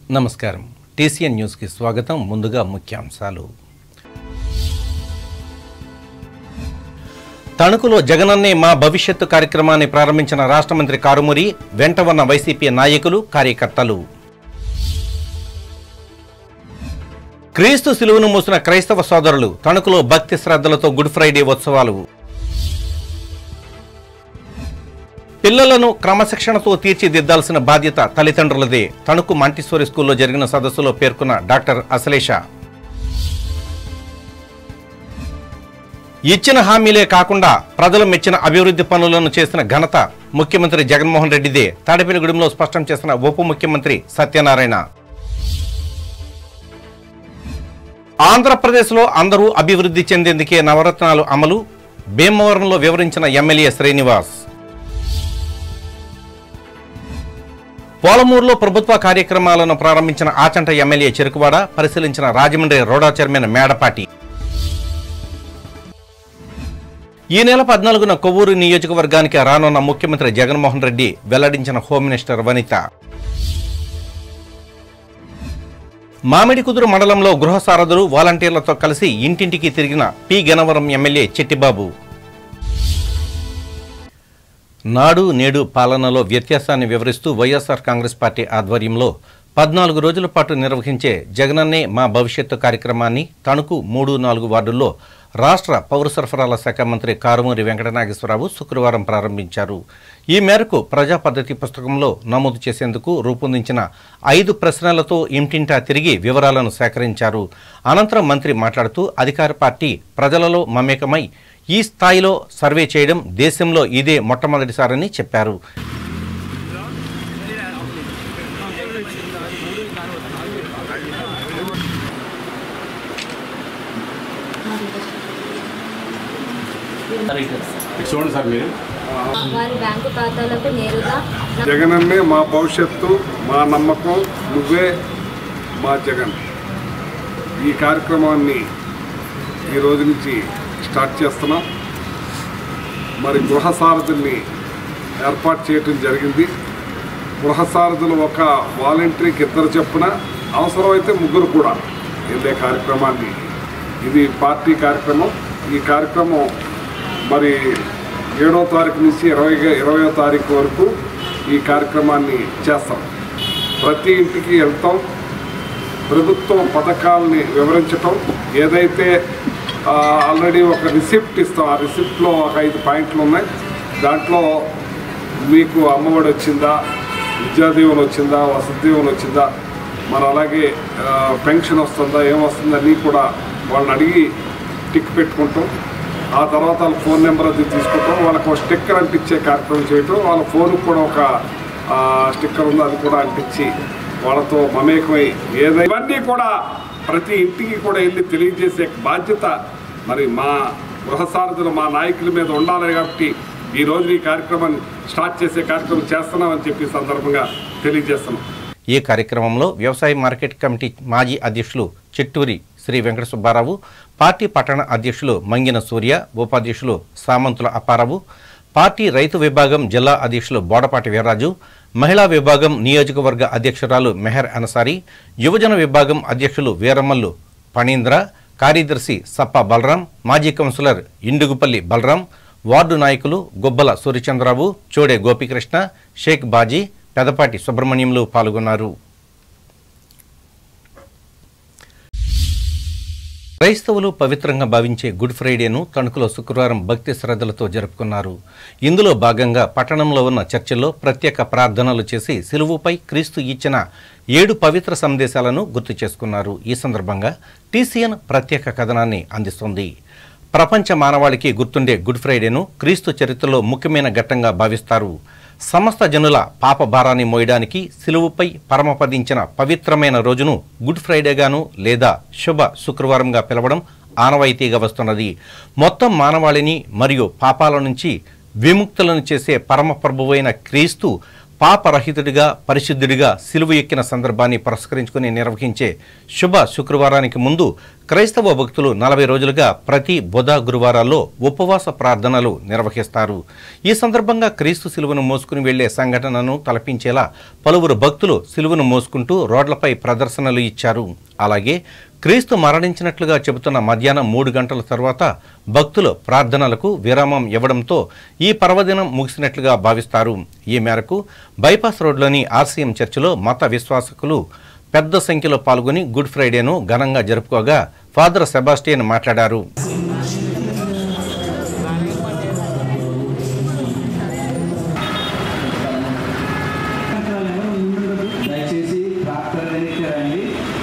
నమస్కారం టీసీఎన్ న్యూస్కి స్వాగతం ముందుగా ముఖ్యాంశాలు తణుకులో జగనన్నే మా భవిష్యత్తు కార్యక్రమాన్ని ప్రారంభించిన రాష్ట్ర మంత్రి కారుమూరి వెంట ఉన్న వైసీపీ నాయకులు కార్యకర్తలు క్రీస్తు శిలువను మోసిన క్రైస్తవ సోదరులు తణుకులో భక్తి శ్రద్ధలతో గుడ్ ఫ్రైడే ఉత్సవాలు పిల్లలను క్రమశిక్షణతో తీర్చిదిద్దాల్సిన బాధ్యత తల్లిదండ్రులదే తణుకు మాంటిసోరి స్కూల్లో జరిగిన సదస్సులో పేర్కొన్న డాక్టర్ అసలేష ఇచ్చిన హామీలే కాకుండా ప్రజలు మెచ్చిన అభివృద్ధి పనులను చేసిన ఘనత ముఖ్యమంత్రి జగన్మోహన్ రెడ్డిదే తాడేపల్లిగూడెంలో స్పష్టం చేసిన ఉప ముఖ్యమంత్రి సత్యనారాయణ ఆంధ్రప్రదేశ్లో అందరూ అభివృద్ధి చెందేందుకే నవరత్నాలు అమలు భీమవరంలో వివరించిన ఎమ్మెల్యే శ్రీనివాస్ పోలమూరులో ప్రభుత్వ కార్యక్రమాలను ప్రారంభించిన ఆచంట ఎమ్మెల్యే చెరుకువాడ పరిశీలించిన రాజమండ్రి రోడా చైర్మన్ మేడపాటి ఈ నెల పద్నాలుగున కొవ్వూరు నియోజకవర్గానికి రానున్న ముఖ్యమంత్రి జగన్మోహన్ రెడ్డి వెల్లడించిన హోమ్ మినిస్టర్ వనిత మామిడికుదురు మండలంలో గృహ సారథులు వాలంటీర్లతో కలిసి ఇంటింటికి తిరిగిన పి గనవరం ఎమ్మెల్యే చెట్టిబాబు నాడు నేడు పాలనలో వ్యత్యాసాన్ని వివరిస్తూ వైఎస్ఆర్ కాంగ్రెస్ పార్టీ ఆధ్వర్యంలో పద్నాలుగు రోజుల పాటు నిర్వహించే జగనన్నే మా భవిష్యత్తు కార్యక్రమాన్ని తణుకు మూడు నాలుగు వార్డుల్లో రాష్ట్ర పౌర సరఫరాల శాఖ మంత్రి కారుమూరి వెంకటనాగేశ్వరరావు శుక్రవారం ప్రారంభించారు ఈ మేరకు ప్రజా పద్ధతి పుస్తకంలో నమోదు చేసేందుకు రూపొందించిన ఐదు ప్రశ్నలతో ఇంటింటా తిరిగి వివరాలను సేకరించారు అనంతరం మంత్రి మాట్లాడుతూ అధికార పార్టీ ప్రజలలో మమేకమై ఈ స్థాయిలో సర్వే చేయడం దేశంలో ఇదే మొట్టమొదటిసారని చెప్పారు చూడండి సార్ మీరు వారి బ్యాంకు ఖాతాలకు నేరుగా జగనన్నే మా భవిష్యత్తు మా నమ్మకం నువ్వే మా జగన్ ఈ కార్యక్రమాన్ని ఈ రోజు నుంచి స్టార్ట్ చేస్తున్నాం మరి గృహ సారథుల్ని ఏర్పాటు చేయటం జరిగింది గృహ సారథులు ఒక వాలంటరీకి ఇద్దరు చొప్పున అవసరమైతే ముగ్గురు కూడా వెళ్ళే కార్యక్రమాన్ని ఇది పార్టీ కార్యక్రమం ఈ కార్యక్రమం మరి ఏడో తారీఖు నుంచి ఇరవై ఇరవయో తారీఖు వరకు ఈ కార్యక్రమాన్ని చేస్తాం ప్రతి ఇంటికి వెళ్తాం ప్రభుత్వం పథకాలని వివరించటం ఏదైతే ఆ, ఆల్రెడీ ఒక రిసిప్ట్ ఇస్తాం ఆ రిసిప్ట్లో ఒక ఐదు పాయింట్లు ఉన్నాయి దాంట్లో మీకు అమ్మఒడి వచ్చిందా విద్యాదీవెన వచ్చిందా వసతి దీవెన వచ్చిందా మరి అలాగే ఆ, పెన్షన్ వస్తుందా ఏమొస్తుందా అని కూడా వాళ్ళని అడిగి టిక్ పెట్టుకుంటాం ఆ తర్వాత వాళ్ళ ఫోన్ నెంబర్ అది తీసుకుంటాం వాళ్ళకి ఒక స్టిక్కర్ అంటించే కార్యక్రమం చేయటం వాళ్ళ ఫోన్కి కూడా ఒక ఆ, స్టిక్కర్ ఉందో అది కూడా అంటించి వాళ్ళతో మమేకమై ఏదైనా ఇవన్నీ కూడా ప్రతి ఇంటికి కూడా వెళ్ళి తెలియజేసే బాధ్యత మరి మా గృహ సారథులు మా నాయకుల మీద ఉండాలి కాబట్టి ఈ రోజు ఈ కార్యక్రమాన్ని స్టార్ట్ చేసే కార్యక్రమం చేస్తున్నామని చెప్పి ఈ సందర్భంగా తెలియజేస్తున్నాం ఈ కార్యక్రమంలో వ్యవసాయ మార్కెట్ కమిటీ మాజీ అధ్యక్షులు చిట్టూరి శ్రీ వెంకట సుబ్బారావు పార్టీ పట్టణ అధ్యక్షులు మంగిన సూర్య ఉపాధ్యక్షులు సామంతుల అప్పారావు పార్టీ రైతు విభాగం జిల్లా అధ్యక్షులు బోడపాటి వీర్రాజు మహిళా విభాగం నియోజకవర్గ అధ్యక్షురాలు మెహర్ అన్సారీ యువజన విభాగం అధ్యక్షులు వీరమల్లు ఫణీంద్ర కార్యదర్శి సప్ప బలరాం మాజీ కౌన్సిలర్ ఇండుగుపల్లి బలరాం వార్డు నాయకులు గుబ్బల సూర్యచంద్రరావు చోడే గోపికృష్ణ షేక్ బాజీ పెదపాటి సుబ్రహ్మణ్యంలు పాల్గొన్నారు క్రైస్తవులు పవిత్రంగా భావించే గుడ్ ఫ్రైడేను తణుకులో శుక్రవారం భక్తి శ్రద్ధలతో జరుపుకున్నారు ఇందులో భాగంగా పట్టణంలో ఉన్న చర్చిల్లో ప్రత్యేక ప్రార్థనలు చేసి సిలువుపై క్రీస్తు ఇచ్చిన ఏడు పవిత్ర సందేశాలను గుర్తు చేసుకున్నారు ఈ సందర్భంగా టీసీఎన్ ప్రత్యేక కథనాన్ని అందిస్తుంది ప్రపంచ మానవాళికి గుర్తుండే గుడ్ ఫ్రైడేను క్రీస్తు చరిత్రలో ముఖ్యమైన ఘట్టంగా భావిస్తారు సమస్త జనుల పాప భారాన్ని మోయడానికి సిలువుపై పరమపదించిన పవిత్రమైన రోజును గుడ్ ఫ్రైడేగాను లేదా శుభ శుక్రవారంగా పిలవడం ఆనవాయితీగా వస్తున్నది మొత్తం మానవాళిని మరియు పాపాల నుంచి విముక్తులను చేసే పరమ ప్రభువైన క్రీస్తు పాపరహితుడిగా పరిశుద్ధుడిగా సిలువ ఎక్కిన సందర్భాన్ని పురస్కరించుకుని నిర్వహించే శుభ శుక్రవారానికి ముందు క్రైస్తవ భక్తులు నలభై రోజులుగా ప్రతి బుధ గురువారాల్లో ఉపవాస ప్రార్థనలు నిర్వహిస్తారు ఈ సందర్భంగా క్రీస్తు సిలువను మోసుకుని వెళ్లే సంఘటనను తలపించేలా పలువురు భక్తులు సిలువను మోసుకుంటూ రోడ్లపై ప్రదర్శనలు ఇచ్చారు అలాగే క్రీస్తు మరణించినట్లుగా చెబుతున్న మధ్యాహ్నం మూడు గంటల తర్వాత భక్తులు ప్రార్థనలకు విరామం ఇవ్వడంతో ఈ పర్వదినం ముగిసినట్లుగా భావిస్తారు ఈ మేరకు బైపాస్ రోడ్లోని ఆర్సీఎం చర్చిలో మత విశ్వాసకులు పెద్ద సంఖ్యలో పాల్గొని గుడ్ ఫ్రైడేను ఘనంగా జరుపుకోగా ఫాదర్ సెబాస్టియన్ మాట్లాడారు దయచేసి ప్రార్థన దగ్గరికి రండి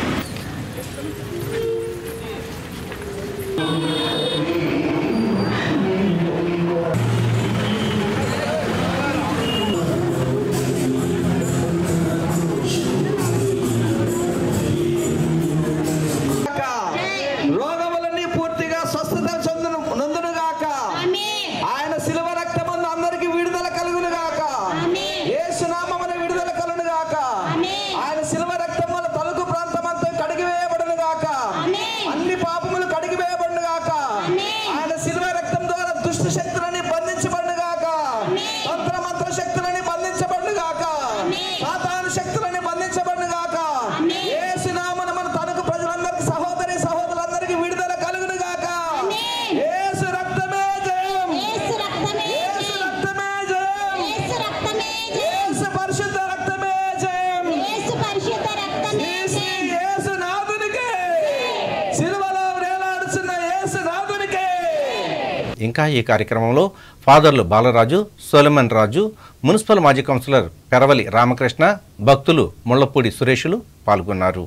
రోగములన్నీ పూర్తిగా స్వస్థత చెందును నందునుగాక ఆయన శిలువ రక్తమందు అందరికి విడుదల కలుగును గాక యేసునామమున విడుదల కలుగును గాక ఆయన శిలువ రక్తం వల్ల తలుకు ప్రాంతం అంతా కడిగి వేయబడును గాక అన్ని పాపములు కడిగి వేయబడును గాక ఆయన శిలువ రక్తం ద్వారా దుష్ట శక్తులని బంధించబడును గాక తంత్ర మంత్ర శక్తులని బంధించబడును గాక సాతాను శక్తులని బంధించబడును గాక యేసునామమున మన తనకు ప్రజలందరికీ సహోదరి సహోదరులందరికీ విడుదల కలుగును గాక యేసు రక్తమే జయం యేసు రక్తమే జయం యేసు పరిశుద్ధ రక్తమే జయం యేసు యేసు నాథునికే సిలువలో వేలాడుచున్న యేసు నాథునికే ఇంకా ఈ కార్యక్రమంలో ఫాదర్లు బాలరాజు సోలమన్ రాజు మున్సిపల్ మాజీ కౌన్సిలర్ పెరవలి రామకృష్ణ భక్తులు ముళ్లపూడి సురేషులు పాల్గొన్నారు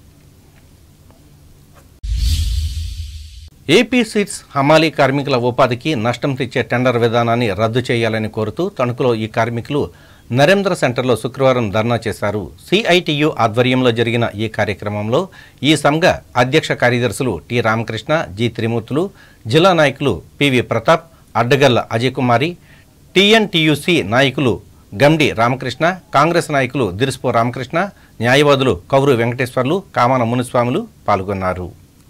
ఏపీ సీట్స్ హమాలీ కార్మికుల ఉపాధికి నష్టం తెచ్చే టెండర్ విధానాన్ని రద్దు చేయాలని కోరుతూ తణుకులో ఈ కార్మికులు నరేంద్ర సెంటర్లో శుక్రవారం ధర్నా చేశారు సిఐటియు ఆధ్వర్యంలో జరిగిన ఈ కార్యక్రమంలో ఈ సంఘ అధ్యక్ష కార్యదర్శులు టి రామకృష్ణ జి త్రిమూర్తులు జిల్లా నాయకులు పివి ప్రతాప్ అడ్డగల్ల అజయ్ కుమారి టీఎన్టీయూసీ నాయకులు గండి రామకృష్ణ కాంగ్రెస్ నాయకులు దిరిస్పో రామకృష్ణ న్యాయవాదులు కౌరు వెంకటేశ్వర్లు కామన మునిస్వాములు పాల్గొన్నారు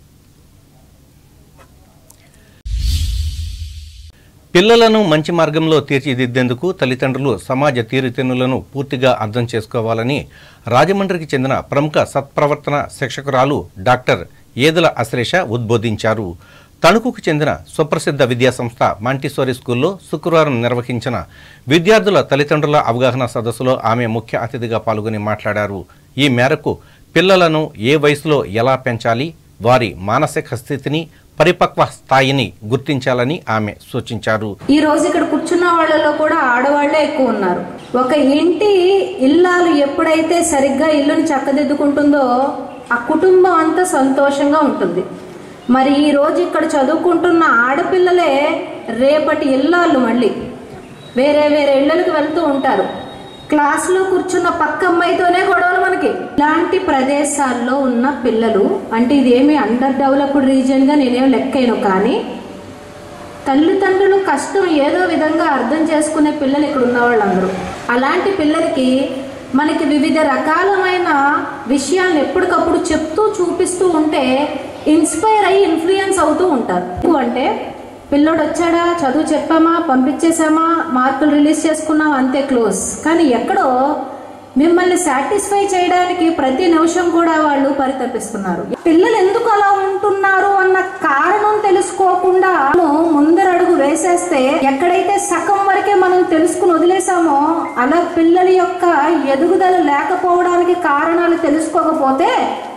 పిల్లలను మంచి మార్గంలో తీర్చిదిద్దేందుకు తల్లిదండ్రులు సమాజ తీరుతెన్నులను పూర్తిగా అర్థం చేసుకోవాలని రాజమండ్రికి చెందిన ప్రముఖ సత్ప్రవర్తన శిక్షకురాలు డాక్టర్ ఏదుల అశ్లేష ఉద్బోధించారు తణుకుకు చెందిన సుప్రసిద్ధ విద్యాసంస్థ మాంటిసోరి స్కూల్లో శుక్రవారం నిర్వహించిన విద్యార్థుల తల్లిదండ్రుల అవగాహన సదస్సులో ఆమె ముఖ్య అతిథిగా పాల్గొని మాట్లాడారు ఈ మేరకు పిల్లలను ఏ వయసులో ఎలా పెంచాలి వారి మానసిక స్థితిని పరిపక్వ స్థాయిని గుర్తించాలని ఆమె సూచించారు ఈ రోజు ఇక్కడ కూర్చున్న వాళ్ళలో కూడా ఆడవాళ్లే ఎక్కువ ఉన్నారు ఒక ఇంటి ఇల్లాలు ఎప్పుడైతే సరిగ్గా ఇల్లుని చక్కదిద్దుకుంటుందో ఆ కుటుంబం అంతా సంతోషంగా ఉంటుంది మరి ఈ రోజు ఇక్కడ చదువుకుంటున్న ఆడపిల్లలే రేపటి ఇల్లాలు మళ్ళీ వేరే వేరే ఇళ్ళకి వెళ్తూ ఉంటారు క్లాస్లో కూర్చున్న పక్క అమ్మాయితోనే గొడవలు మనకి ఇలాంటి ప్రదేశాల్లో ఉన్న పిల్లలు అంటే ఇదేమి అండర్ డెవలప్డ్ రీజియన్గా నేనేం లెక్కను కానీ తల్లిదండ్రులు కష్టం ఏదో విధంగా అర్థం చేసుకునే పిల్లలు ఇక్కడ ఉన్న వాళ్ళందరూ అలాంటి పిల్లలకి మనకి వివిధ రకాలమైన విషయాలను ఎప్పటికప్పుడు చెప్తూ చూపిస్తూ ఉంటే ఇన్స్పైర్ అయ్యి ఇన్ఫ్లుయెన్స్ అవుతూ ఉంటారు ఎక్కువ అంటే పిల్లోడు వచ్చాడా చదువు చెప్పామా పంపించేసామా మార్కులు రిలీజ్ చేసుకున్నాం అంతే క్లోజ్ కానీ ఎక్కడో మిమ్మల్ని సాటిస్ఫై చేయడానికి ప్రతి నిమిషం కూడా వాళ్ళు పరితపిస్తున్నారు పిల్లలు ఎందుకు అలా ఉంటున్నారు అన్న కారణం తెలుసుకోకుండా మనం ముందరడుగు వేసేస్తే ఎక్కడైతే సగం వరకే మనం తెలుసుకుని వదిలేసామో అలా పిల్లల యొక్క ఎదుగుదల లేకపోవడానికి కారణాలు తెలుసుకోకపోతే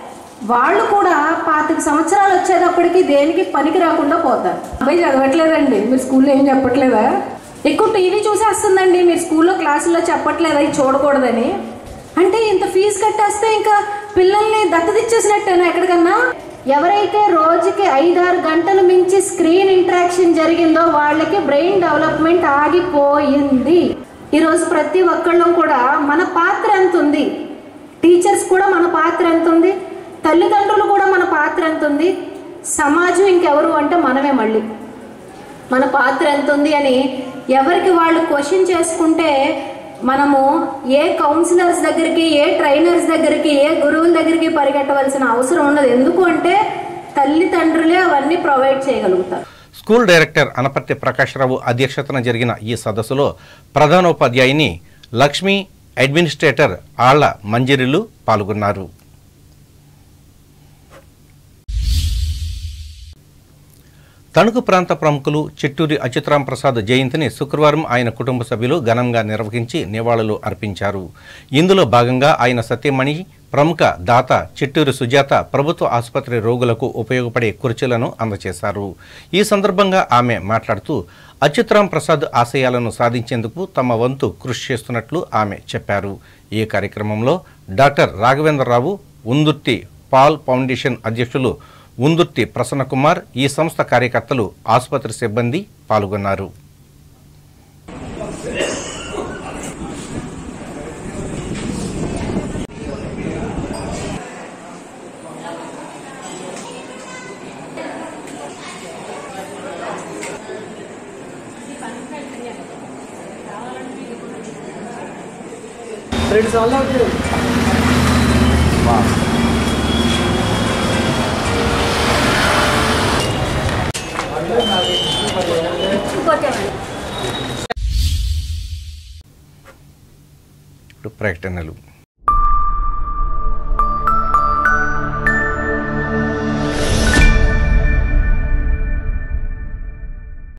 వాళ్ళు కూడా పాతిక సంవత్సరాలు వచ్చేటప్పటికి దేనికి పనికి రాకుండా పోతారు అబ్బాయి చదవట్లేదండి మీరు స్కూల్లో ఏం చెప్పట్లేదా ఎక్కువ టీవీ చూసేస్తుందండి మీరు స్కూల్లో క్లాసుల్లో చెప్పట్లేదా ఇది చూడకూడదని అంటే ఇంత ఫీజు కట్టేస్తే ఇంకా పిల్లల్ని దత్తదిచ్చేసినట్టేనా ఎక్కడికన్నా ఎవరైతే రోజుకి ఐదారు గంటలు మించి స్క్రీన్ ఇంటరాక్షన్ జరిగిందో వాళ్ళకి బ్రెయిన్ డెవలప్మెంట్ ఆగిపోయింది ఈరోజు ప్రతి ఒక్కళ్ళం కూడా మన పాత్ర ఎంత ఉంది టీచర్స్ కూడా మన పాత్ర ఎంత ఉంది తల్లిదండ్రులు కూడా మన పాత్ర ఎంత ఉంది సమాజం ఇంకెవరు అంటే మనమే మళ్ళీ మన పాత్ర ఎంత ఉంది అని ఎవరికి వాళ్ళు క్వశ్చన్ చేసుకుంటే మనము ఏ కౌన్సిలర్స్ దగ్గరికి ఏ ట్రైనర్స్ దగ్గరికి ఏ గురువుల దగ్గరికి పరిగెట్టవలసిన అవసరం ఉండదు ఎందుకు అంటే తల్లిదండ్రులే అవన్నీ ప్రొవైడ్ చేయగలుగుతారు స్కూల్ డైరెక్టర్ అనపర్తి ప్రకాశ్రావు అధ్యక్షతన జరిగిన ఈ సదస్సులో ప్రధానోపాధ్యాయుని లక్ష్మి అడ్మినిస్ట్రేటర్ ఆళ్ల మంజిరిలు పాల్గొన్నారు తణుకు ప్రాంత ప్రముఖులు చిట్టూరి అచ్యుతరాం ప్రసాద్ జయంతిని శుక్రవారం ఆయన కుటుంబ సభ్యులు ఘనంగా నిర్వహించి నివాళులు అర్పించారు ఇందులో భాగంగా ఆయన సత్యమణి ప్రముఖ దాత చిట్టూరి సుజాత ప్రభుత్వ ఆసుపత్రి రోగులకు ఉపయోగపడే కుర్చీలను అందజేశారు ఈ సందర్భంగా ఆమె మాట్లాడుతూ అచ్యుతరాం ప్రసాద్ ఆశయాలను సాధించేందుకు తమ వంతు కృషి చేస్తున్నట్లు ఆమె చెప్పారు ఈ కార్యక్రమంలో doctor Raghavendrarao Undurthi Paul foundation అధ్యక్షులు ఉందుర్తి ప్రసన్నకుమార్ ఈ సంస్థ కార్యకర్తలు ఆసుపత్రి సిబ్బంది పాల్గొన్నారు రెండు సార్లు అవుతుంది ఇప్పుడు ప్రకటనలు